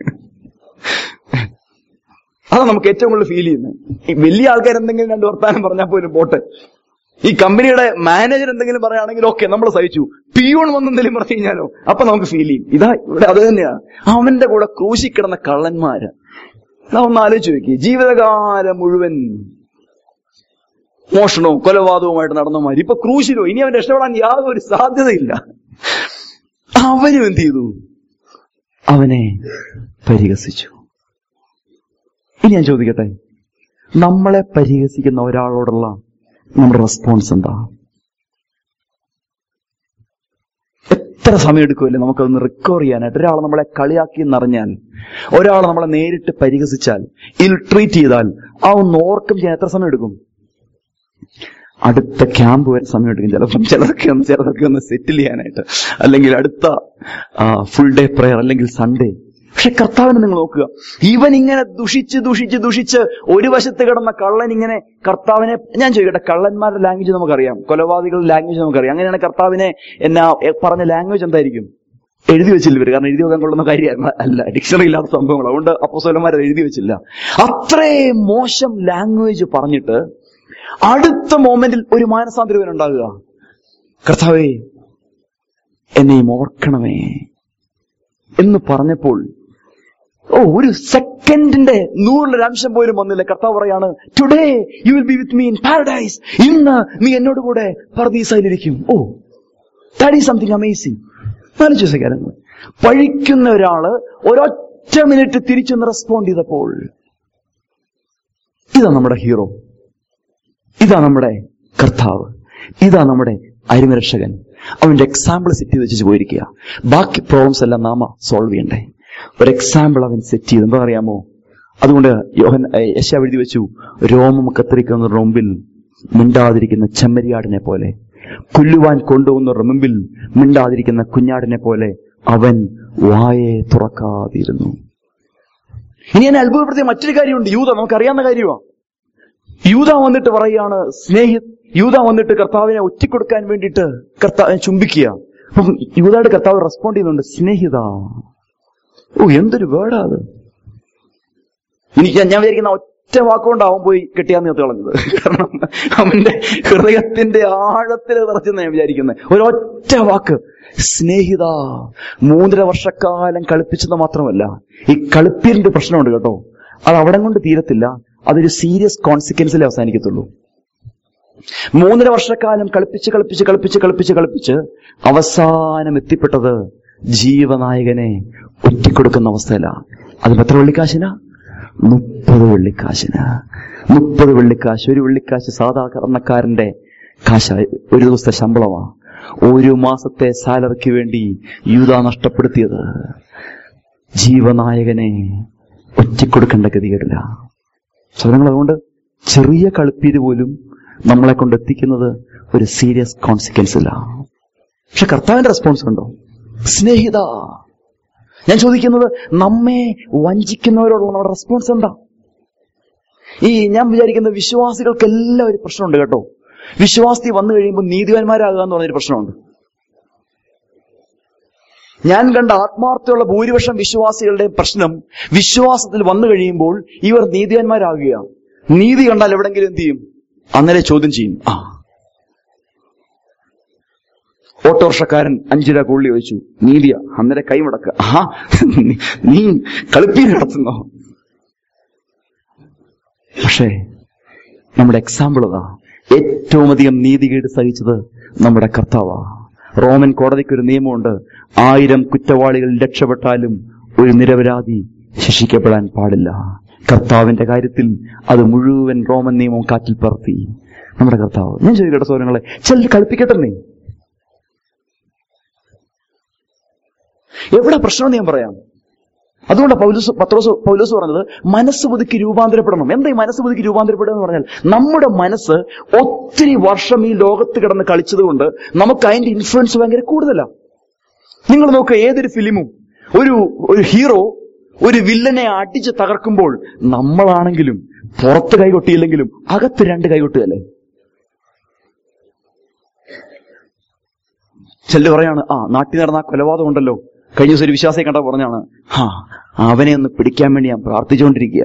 അതാണ് നമുക്ക് ഏറ്റവും കൂടുതൽ ഫീൽ ചെയ്യുന്നത് ഈ വലിയ ആൾക്കാർ എന്തെങ്കിലും രണ്ട് വർത്താനം പറഞ്ഞാൽ പോലും പോട്ടെ ഈ കമ്പനിയുടെ മാനേജർ എന്തെങ്കിലും പറയുകയാണെങ്കിൽ ഓക്കെ നമ്മൾ സഹിച്ചു പിയൂൺ വന്ന് എന്തെങ്കിലും പറഞ്ഞു കഴിഞ്ഞാലോ അപ്പൊ നമുക്ക് ഫീൽ ചെയ്യും ഇതാ ഇവിടെ അത് തന്നെയാ അവന്റെ കൂടെ ക്രൂശിക്കിടന്ന കള്ളന്മാര് എന്നാ ഒന്ന് ആലോചിച്ച് നോക്കി ജീവിതകാലം മുഴുവൻ മോഷണവും കൊലപാതകവുമായിട്ട് നടന്നമാര് ഇപ്പൊ ക്രൂശിലോ ഇനി അവൻ രക്ഷപ്പെടാൻ യാതൊരു സാധ്യതയില്ല അവനും എന്ത് ചെയ്തു അവനെ പരിഹസിച്ചു ഇനി ഞാൻ ചോദിക്കട്ടെ നമ്മളെ പരിഹസിക്കുന്ന ഒരാളോടുള്ള നമ്മുടെ റെസ്പോൺസ് എന്താ എത്ര സമയം എടുക്കുമല്ലേ നമുക്കതൊന്ന് റിക്കവർ ചെയ്യാനായിട്ട് ഒരാൾ നമ്മളെ കളിയാക്കി എന്നറിഞ്ഞാൽ ഒരാൾ നമ്മളെ നേരിട്ട് പരിഹസിച്ചാൽ ഇൽ ട്രീറ്റ് ചെയ്താൽ ആ ഒന്ന് ഓർക്കം ചെയ്യാൻ എത്ര സമയം എടുക്കും അടുത്ത ക്യാമ്പ് വരെ സമയം എടുക്കും ചിലപ്പം ചിലതൊക്കെ ഒന്ന് ചിലതൊക്കെ ഒന്ന് സെറ്റിൽ ചെയ്യാനായിട്ട് അല്ലെങ്കിൽ അടുത്ത ഫുൾ ഡേ പ്രെയർ അല്ലെങ്കിൽ സൺഡേ പക്ഷെ കർത്താവിനെ നിങ്ങൾ നോക്കുക ഇവൻ ഇങ്ങനെ ദുഷിച്ച് ദുഷിച്ച് ദുഷിച്ച് ഒരു വശത്ത് കിടന്ന കള്ളൻ ഇങ്ങനെ കർത്താവിനെ ഞാൻ ചോദിക്കട്ടെ കള്ളന്മാരുടെ ലാംഗ്വേജ് നമുക്കറിയാം കൊലപാതകളുടെ ലാംഗ്വേജ് നമുക്കറിയാം അങ്ങനെയാണ് കർത്താവിനെ എന്നാ എ, പറഞ്ഞ ലാംഗ്വേജ് എന്തായിരിക്കും എഴുതി വെച്ചില്ല ഇവർ കാരണം എഴുതി വെക്കാൻ കൊള്ളുന്ന കാര്യം അല്ല ഡിക്ഷണറി ഇല്ലാത്ത സംഭവങ്ങൾ അതുകൊണ്ട് അപ്പോസ്തലന്മാർ അത് എഴുതി വെച്ചില്ല അത്രേ മോശം ലാംഗ്വേജ് പറഞ്ഞിട്ട് അടുത്ത മോമെന്റിൽ ഒരു മാനസാന്തരം ഉണ്ടാകുക കർത്താവേ എന്നെയും ഓർക്കണമേ എന്ന് പറഞ്ഞപ്പോൾ ഓ ഒരു സെക്കൻഡിന്റെ നൂറിലൊരു അംശം പോലും വന്നില്ല കർത്താവ് പറയാണ് today you will be with me in paradise ഇന്ന് നീ എന്നോട് കൂടെ പറദീസയിലിരിക്കും oh that is something amazing ആലോചിച്ച കാര്യങ്ങൾ പഴിക്കുന്ന ഒരാള് ഒരൊറ്റ മിനിറ്റ് തിരിച്ചൊന്ന് റെസ്പോണ്ട് ചെയ്തപ്പോൾ ഇതാ നമ്മുടെ ഹീറോ ഇതാ നമ്മുടെ കർത്താവ് ഇതാ നമ്മുടെ അരിമരക്ഷകൻ അവന്റെ എക്സാമ്പിൾ സെറ്റ് ചെയ്ത് വെച്ച് പോയിരിക്കുക ബാക്കി പ്രോബ്ലംസ് എല്ലാം നാമ സോൾവ് ചെയ്യണ്ടേ ഒരു എക്സാമ്പിൾ അവൻ സെറ്റ് ചെയ്ത് എന്താ അറിയാമോ അതുകൊണ്ട് യോഹൻ ഏഹ്, യശ എഴുതി വെച്ചു രോമം കത്തിരിക്കുന്നവരുടെ മുമ്പിൽ മിണ്ടാതിരിക്കുന്ന ചെമ്മരിയാടിനെ പോലെ കൊല്ലുവാൻ കൊണ്ടുപോകുന്നവരുടെ മുമ്പിൽ മിണ്ടാതിരിക്കുന്ന കുഞ്ഞാടിനെ പോലെ അവൻ വായെ തുറക്കാതിരുന്നു ഇനി എന്നെ അത്ഭുതപ്പെടുത്തിയ മറ്റൊരു കാര്യമുണ്ട് യൂത നമുക്കറിയാവുന്ന കാര്യമാണ് യൂത വന്നിട്ട് പറയുകയാണ് സ്നേഹി യൂത വന്നിട്ട് കർത്താവിനെ ഒറ്റിക്കൊടുക്കാൻ വേണ്ടിയിട്ട് കർത്താവിനെ ചുംബിക്കുക അപ്പം യൂതയുടെ കർത്താവ് റെസ്പോണ്ട് ചെയ്യുന്നുണ്ട് സ്നേഹിത ഓ എന്തൊരു വേർഡാ അത് എനിക്ക് ഞാൻ വിചാരിക്കുന്ന ഒറ്റ വാക്കുകൊണ്ട് അവൻ പോയി കെട്ടിയാന്ന് നിർത്തി കളഞ്ഞത് കാരണം അവന്റെ ഹൃദയത്തിന്റെ ആഴത്തിൽ നിറച്ചെന്ന് ഞാൻ വിചാരിക്കുന്നത് ഒരൊറ്റ വാക്ക് സ്നേഹിത മൂന്നര വർഷക്കാലം കളിപ്പിച്ചത് മാത്രമല്ല ഈ കളിപ്പീരിന്റെ പ്രശ്നമുണ്ട് കേട്ടോ അത് അവിടെ കൊണ്ട് തീരത്തില്ല അതൊരു സീരിയസ് കോൺസിക്വൻസിലേ അവസാനിക്കത്തുള്ളൂ മൂന്നര വർഷക്കാലം കളിപ്പിച്ച് കളിപ്പിച്ച് കളിപ്പിച്ച് കളിപ്പിച്ച് കളിപ്പിച്ച് അവസാനം എത്തിപ്പെട്ടത് ജീവനായകനെ ഒറ്റിക്കൊടുക്കുന്ന അവസ്ഥയില അത് എത്ര വെള്ളിക്കാശിനാ മുപ്പത് വെള്ളിക്കാശിന് മുപ്പത് വെള്ളിക്കാശ് ഒരു വെള്ളിക്കാശ് സാധാരണക്കാരന്റെ കാശ ഒരു ദിവസത്തെ ശമ്പളമാ ഒരു മാസത്തെ സാലറിക്ക് വേണ്ടി യൂത നഷ്ടപ്പെടുത്തിയത് ജീവനായകനെ ഒറ്റിക്കൊടുക്കേണ്ട ഗതികേടില്ല സൗരങ്ങൾ അതുകൊണ്ട് ചെറിയ കളിപ്പീര് പോലും നമ്മളെ കൊണ്ട് എത്തിക്കുന്നത് ഒരു സീരിയസ് കോൺസിക്വൻസില്ല പക്ഷെ കർത്താവിന്റെ റെസ്പോൺസ് ഉണ്ടോ സ്നേഹിത ഞാൻ ചോദിക്കുന്നത് നമ്മെ വഞ്ചിക്കുന്നവരോടുള്ള നമ്മുടെ റെസ്പോൺസ് എന്താ ഈ ഞാൻ വിചാരിക്കുന്ന വിശ്വാസികൾക്കെല്ലാം ഒരു പ്രശ്നമുണ്ട് കേട്ടോ വിശ്വാസി വന്നു കഴിയുമ്പോൾ നീതിവാന്മാരാകുക എന്ന് പറഞ്ഞൊരു പ്രശ്നമുണ്ട് ഞാൻ കണ്ട ആത്മാർത്ഥമുള്ള ഭൂരിപക്ഷം വിശ്വാസികളുടെ പ്രശ്നം വിശ്വാസത്തിൽ വന്നു കഴിയുമ്പോൾ ഇവർ നീതിവാന്മാരാകുക നീതി കണ്ടാൽ എവിടെങ്കിലും എന്ത് ചെയ്യും അന്നേരം ചോദ്യം ചെയ്യും ആ ഓട്ടോറിക്ഷക്കാരൻ അഞ്ചു രൂപ കൊള്ളി ചോദിച്ചു നീതിയ അന്നേരം കൈമടക്ക ആ നീ- നീ കളിപ്പീര് നടത്തുന്നോ പക്ഷേ നമ്മുടെ എക്സാമ്പിൾ അതാ ഏറ്റവും അധികം നീതികേട് സഹിച്ചത് നമ്മുടെ കർത്താവാ റോമൻ കോടതിക്ക് ഒരു നിയമമുണ്ട് ആയിരം കുറ്റവാളികൾ രക്ഷപ്പെട്ടാലും ഒരു നിരപരാധി ശിക്ഷിക്കപ്പെടാൻ പാടില്ല കർത്താവിന്റെ കാര്യത്തിൽ അത് മുഴുവൻ റോമൻ നിയമം കാറ്റിൽ പറത്തി നമ്മുടെ കർത്താവ് ഞാൻ ചോദിക്കട്ടെ സോരങ്ങളെ ചിലർ കളിപ്പിക്കട്ടെ നീ എവിടെ പ്രശ്നമെന്ന് ഞാൻ പറയാം അതുകൊണ്ട് പൗലോസ് പത്രോസ് പൗലോസ് പറഞ്ഞത് മനസ്സ് പുതുക്കി രൂപാന്തരപ്പെടണം എന്താ ഈ മനസ്സ് പുതുക്കി രൂപാന്തരപ്പെടുക എന്ന് പറഞ്ഞാൽ നമ്മുടെ മനസ്സ് ഒത്തിരി വർഷം ഈ ലോകത്ത് കിടന്ന് കളിച്ചതുകൊണ്ട് നമുക്ക് അതിന്റെ ഇൻഫ്ലുവൻസ് ഭയങ്കര കൂടുതലാണ് നിങ്ങൾ നോക്കുക ഏതൊരു ഫിലിമും ഒരു ഒരു ഹീറോ ഒരു വില്ലനെ അടിച്ച് തകർക്കുമ്പോൾ നമ്മളാണെങ്കിലും പുറത്ത് കൈകൊട്ടിയില്ലെങ്കിലും അകത്ത് രണ്ട് കൈകൊട്ടുകയല്ലേ ചെല്ലു പറയാണ് ആ നാട്ടിൽ നടന്ന ആ കൊലപാതകം ഉണ്ടല്ലോ കഴിഞ്ഞ ദിവസം ഒരു വിശ്വാസിയെ കണ്ട പറഞ്ഞാണ് ആ അവനെ ഒന്ന് പിടിക്കാൻ വേണ്ടി ഞാൻ പ്രാർത്ഥിച്ചുകൊണ്ടിരിക്കുക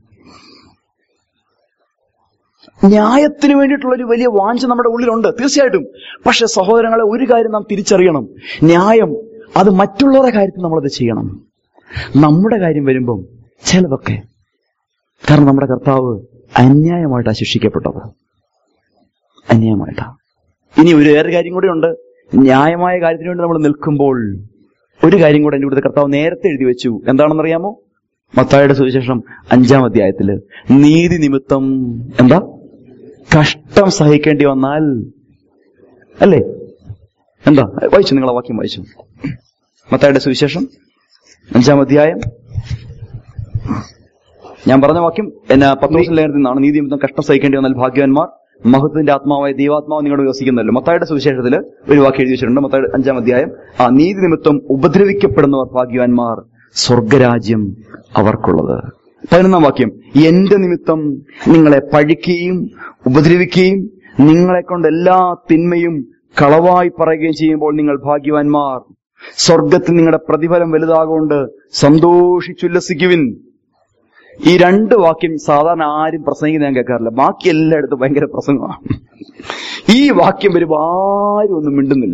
ന്യായത്തിന് വേണ്ടിയിട്ടുള്ള ഒരു വലിയ വാഞ്ച നമ്മുടെ ഉള്ളിലുണ്ട് തീർച്ചയായിട്ടും പക്ഷെ സഹോദരങ്ങളെ ഒരു കാര്യം നാം തിരിച്ചറിയണം ന്യായം അത് മറ്റുള്ളവരുടെ കാര്യത്തിൽ നമ്മളത് ചെയ്യണം നമ്മുടെ കാര്യം വരുമ്പം ചിലതൊക്കെ കാരണം നമ്മുടെ കർത്താവ് അന്യായമായിട്ടാണ് ശിക്ഷിക്കപ്പെട്ടത് അന്യായമായിട്ടാ ഇനി ഒരു വേറെ കാര്യം കൂടി ഉണ്ട് ന്യായമായ കാര്യത്തിന് വേണ്ടി നമ്മൾ നിൽക്കുമ്പോൾ ഒരു കാര്യം കൂടെ എന്റെ ഇവിടുത്തെ കർത്താവ് നേരത്തെ എഴുതി വെച്ചു എന്താണെന്നറിയാമോ മത്തായുടെ സുവിശേഷം അഞ്ചാം അധ്യായത്തില് നീതി നിമിത്തം എന്താ കഷ്ടം സഹിക്കേണ്ടി വന്നാൽ അല്ലേ എന്താ വായിച്ചു നിങ്ങളെ വാക്യം വായിച്ചു മത്തായുടെ സുവിശേഷം അഞ്ചാം അധ്യായം ഞാൻ പറഞ്ഞ വാക്യം എന്നാ പത്ത് ദിവസം ലേഖനത്തിൽ നിന്നാണ് നീതി നിമിത്തം കഷ്ടം സഹിക്കേണ്ടി വന്നാൽ ഭാഗ്യവാന്മാർ മഹത്വത്തിന്റെ ആത്മാവായ ദൈവാത്മാവ് നിങ്ങളോട് വസിക്കുന്നല്ലോ മത്തായുടെ സുവിശേഷത്തിൽ ഒരു വാക്ക് എഴുതി വെച്ചിട്ടുണ്ട് മത്തായുടെ അഞ്ചാം അധ്യായം ആ നീതി നിമിത്തം ഉപദ്രവിക്കപ്പെടുന്നവർ ഭാഗ്യവാന്മാർ സ്വർഗരാജ്യം അവർക്കുള്ളത് പതിനൊന്നാം വാക്യം എന്റെ നിമിത്തം നിങ്ങളെ പഴിക്കുകയും ഉപദ്രവിക്കുകയും നിങ്ങളെ കൊണ്ട് എല്ലാ തിന്മയും കളവായി പറയുകയും ചെയ്യുമ്പോൾ നിങ്ങൾ ഭാഗ്യവാന്മാർ സ്വർഗത്തിൽ നിങ്ങളുടെ പ്രതിഫലം വലുതാകൊണ്ട് സന്തോഷിച്ചുല്ലസിക്കുവിൻ ഈ രണ്ട് വാക്യം സാധാരണ ആരും പ്രസംഗിക്കുന്ന ഞാൻ കേൾക്കാറില്ല ബാക്കി എല്ലായിടത്തും ഭയങ്കര പ്രസംഗമാണ് ഈ വാക്യം വരുമ്പോൾ ആരും ഒന്നും മിണ്ടുന്നില്ല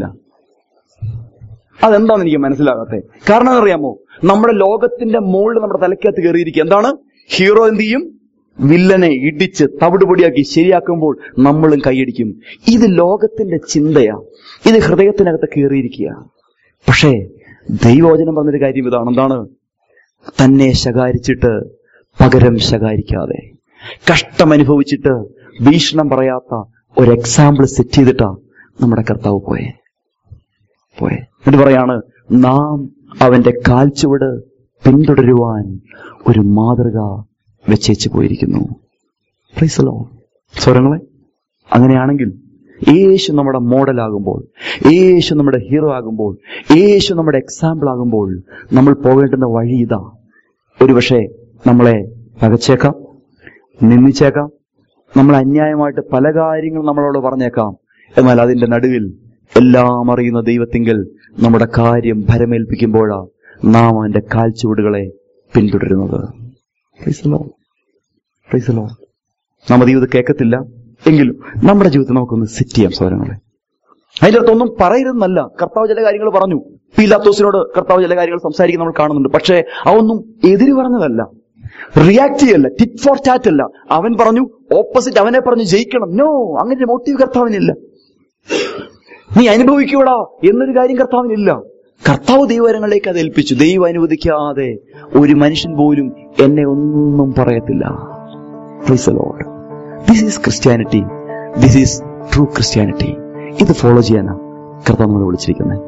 അതെന്താന്ന് എനിക്ക് മനസ്സിലാകാത്തെ കാരണം അറിയാമോ നമ്മുടെ ലോകത്തിന്റെ മുകളിൽ നമ്മുടെ തലക്കകത്ത് കയറിയിരിക്കുക എന്താണ് ഹീറോ എന്ത് ചെയ്യും വില്ലനെ ഇടിച്ച് തവിടുപൊടിയാക്കി ശരിയാക്കുമ്പോൾ നമ്മളും കൈയടിക്കും ഇത് ലോകത്തിന്റെ ചിന്തയാ ഇത് ഹൃദയത്തിനകത്ത് കയറിയിരിക്കുക പക്ഷേ ദൈവവചനം പറഞ്ഞൊരു കാര്യം ഇതാണ് എന്താണ് തന്നെ ശകാരിച്ചിട്ട് പകരം ശകാരിക്കാതെ കഷ്ടം അനുഭവിച്ചിട്ട് ഭീഷണം പറയാത്ത ഒരു എക്സാമ്പിൾ സെറ്റ് ചെയ്തിട്ടാ നമ്മുടെ കർത്താവ് പോയെ പോയെ എന്നിട്ട് പറയാണ് നാം അവന്റെ കാൽച്ചുവട് പിന്തുടരുവാൻ ഒരു മാതൃക വെച്ചേച്ച് പോയിരിക്കുന്നു പ്രൈസലോ സ്വരങ്ങളെ അങ്ങനെയാണെങ്കിൽ യേശു നമ്മുടെ മോഡലാകുമ്പോൾ യേശു നമ്മുടെ ഹീറോ ആകുമ്പോൾ യേശു നമ്മുടെ എക്സാമ്പിൾ ആകുമ്പോൾ നമ്മൾ പോകേണ്ടുന്ന വഴി ഇതാ ഒരുപക്ഷെ നമ്മളെ പകച്ചേക്കാം നിന്ദിച്ചേക്കാം നമ്മൾ അന്യായമായിട്ട് പല കാര്യങ്ങളും നമ്മളോട് പറഞ്ഞേക്കാം എന്നാൽ അതിന്റെ നടുവിൽ എല്ലാം അറിയുന്ന ദൈവത്തിങ്കൽ നമ്മുടെ കാര്യം ഭരമേൽപ്പിക്കുമ്പോഴാ നാം അവന്റെ കാൽച്ചുവടുകളെ പിന്തുടരുന്നത് Praise the Lord. Praise the Lord. നമ്മുടെ ജീവിതം കേൾക്കത്തില്ല എങ്കിലും നമ്മുടെ ജീവിതത്തിൽ നമുക്കൊന്ന് സെറ്റ് ചെയ്യാം സ്വരങ്ങളെ അതിന്റെ അകത്തൊന്നും പറയരുതെന്നല്ല കർത്താവ് ചില കാര്യങ്ങൾ പറഞ്ഞു പീലാത്തോസിനോട് കർത്താവ് ചില കാര്യങ്ങൾ സംസാരിക്കുന്ന നമ്മൾ കാണുന്നുണ്ട് പക്ഷേ അതൊന്നും എതിര് പറഞ്ഞതല്ല റിയാക്ട് ചെയ്യല്ല ടിറ്റ് ഫോർ ടാറ്റ് അല്ല അവൻ പറഞ്ഞു ഓപ്പോസിറ്റ് അവനെ പറഞ്ഞു ജയിക്കണം നോ അങ്ങനെ മോട്ടീവ് കർത്താവിനില്ല നീ അനുഭവിക്കൂടാ എന്നൊരു കാര്യം കർത്താവിനില്ല കർത്താവ് ദൈവകരങ്ങളിലേക്ക് അത് ഏൽപ്പിച്ചു ദൈവം അനുവദിക്കാതെ ഒരു മനുഷ്യൻ പോലും എന്നെ ഒന്നും പറയത്തില്ല Lord this is Christianity this is true Christianity ഇത് ഫോളോ ചെയ്യാനാ കർത്താവ് നമ്മളെ വിളിച്ചിരിക്കുന്നത്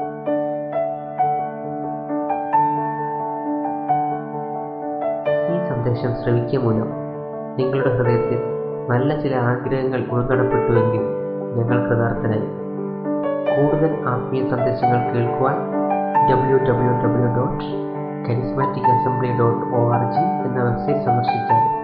ഈ സന്ദേശം ശ്രവിക്കുക മൂലം നിങ്ങളുടെ ഹൃദയത്തിൽ നല്ല ചില ആഗ്രഹങ്ങൾ ഉൾനടപ്പെട്ടുവെങ്കിൽ ഞങ്ങൾ കൃതാർത്ഥനായി കൂടുതൽ ആത്മീയ സന്ദേശങ്ങൾ കേൾക്കുവാൻ W W W dot charismatic assembly dot O R G എന്ന വെബ്സൈറ്റ് സന്ദർശിച്ചാൽ